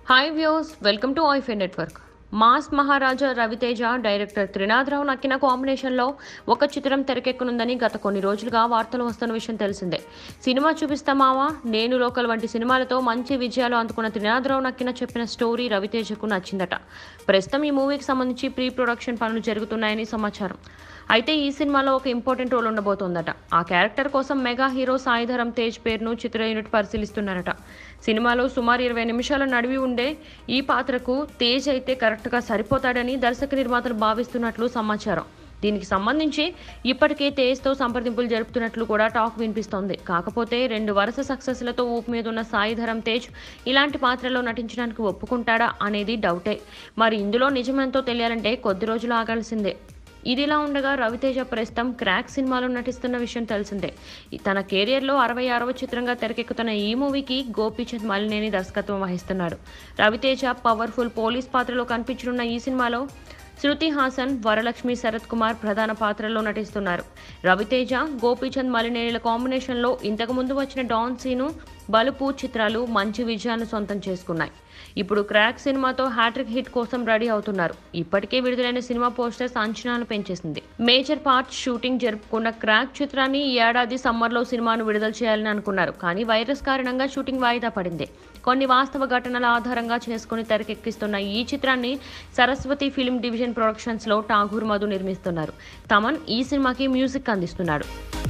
hi views welcome to ఐఫే network mass Maharaja Ravi Teja director Trinadha Rao Nakkina కాంబినేషన్లో ఒక చిత్రం తెరకెక్కనుందని గత కొన్ని రోజులుగా వార్తలు వస్తున్న విషయం తెలిసిందే సినిమా చూపిస్తామావా నేను లోకల్ వంటి సినిమాలతో మంచి విజయాలు అందుకున్న త్రినాథరావు నక్కిన చెప్పిన స్టోరీ రవితేజకు నచ్చిందట ప్రస్తుతం ఈ మూవీకి సంబంధించి ప్రీ ప్రొడక్షన్ పనులు జరుగుతున్నాయని సమాచారం అయితే ఈ సినిమాలో ఒక ఇంపార్టెంట్ రోల్ ఉండబోతోందట ఆ క్యారెక్టర్ కోసం మెగా హీరో సాయిధరం తేజ్ పేరును చిత్ర యూనిట్ పరిశీలిస్తున్నారట సినిమాలో సుమారు ఇరవై నిమిషాల నడివి ఉండే ఈ పాత్రకు తేజ్ అయితే కరెక్ట్గా సరిపోతాడని దర్శక నిర్మాతలు భావిస్తున్నట్లు సమాచారం దీనికి సంబంధించి ఇప్పటికే తేజ్తో సంప్రదింపులు జరుపుతున్నట్లు కూడా టాక్ వినిపిస్తోంది కాకపోతే రెండు వరుస సక్సెస్లతో ఊపు మీద ఉన్న సాయిధరం తేజ్ ఇలాంటి పాత్రలో నటించడానికి ఒప్పుకుంటాడా అనేది డౌటే మరి ఇందులో నిజమెంతో తెలియాలంటే కొద్ది రోజులు ఆగాల్సిందే ఇదిలా ఉండగా రవితేజ ప్రస్తుతం క్రాక్ సినిమాలో నటిస్తున్న విషయం తెలిసిందే ఈ తన కెరియర్లో అరవై ఆరవ చిత్రంగా తెరకెక్కుతున్న ఈ మూవీకి గోపీచంద్ మలినేని దర్శకత్వం వహిస్తున్నాడు రవితేజ పవర్ఫుల్ పోలీస్ పాత్రలో కనిపించనున్న ఈ సినిమాలో శృతి హాసన్ వరలక్ష్మి శరత్ కుమార్ ప్రధాన పాత్రల్లో నటిస్తున్నారు రవితేజ గోపీచంద్ మలినేనిల కాంబినేషన్లో ఇంతకుముందు వచ్చిన డాన్ సీను బలుపు చిత్రాలు మంచి విజయాన్ని సొంతం చేసుకున్నాయి ఇప్పుడు క్రాక్ సినిమాతో హ్యాట్రిక్ హిట్ కోసం రెడీ అవుతున్నారు ఇప్పటికే విడుదలైన సినిమా పోస్టర్స్ అంచనాలు పెంచేసింది మేజర్ పార్ట్ షూటింగ్ జరుపుకున్న క్రాక్ చిత్రాన్ని ఈ ఏడాది సమ్మర్లో సినిమాను విడుదల చేయాలని అనుకున్నారు కానీ వైరస్ కారణంగా షూటింగ్ వాయిదా పడింది కొన్ని వాస్తవ ఘటనల ఆధారంగా చేసుకుని తెరకెక్కిస్తున్న ఈ చిత్రాన్ని సరస్వతి ఫిల్మ్ డివిజన్ ప్రొడక్షన్స్లో ఠాగూర్ మధు నిర్మిస్తున్నారు తమన్ ఈ సినిమాకి మ్యూజిక్ అందిస్తున్నాడు